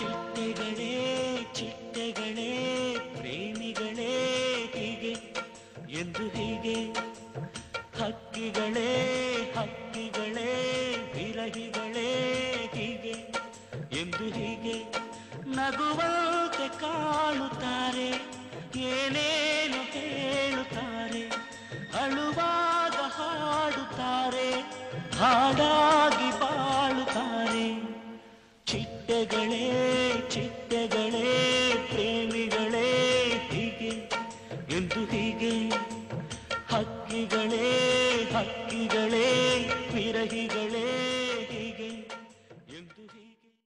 ಚಿಟ್ಟೆಗಳೇ ಚಿಟ್ಟೆಗಳೇ ಪ್ರೇಮಿಗಳೇ ಹೀಗೆ ಎಂದು ಹೀಗೆ ಹಕ್ಕಿಗಳೇ ಹಕ್ಕಿಗಳೇ ವಿರಹಿಗಳೇ ಹೀಗೆ ಎಂದು ಹೀಗೆ ನಗುವಂತೆ ಕಾಣುತ್ತಾರೆ ಏನೇನು ಹೇಳುತ್ತಾರೆ ಅಳುವಾಗ ಹಾಡುತ್ತಾರೆ ಹಾಡಾಗಿ ಬಾಳುತ್ತಾರೆ ಚಿಟ್ಟೆಗಳೇ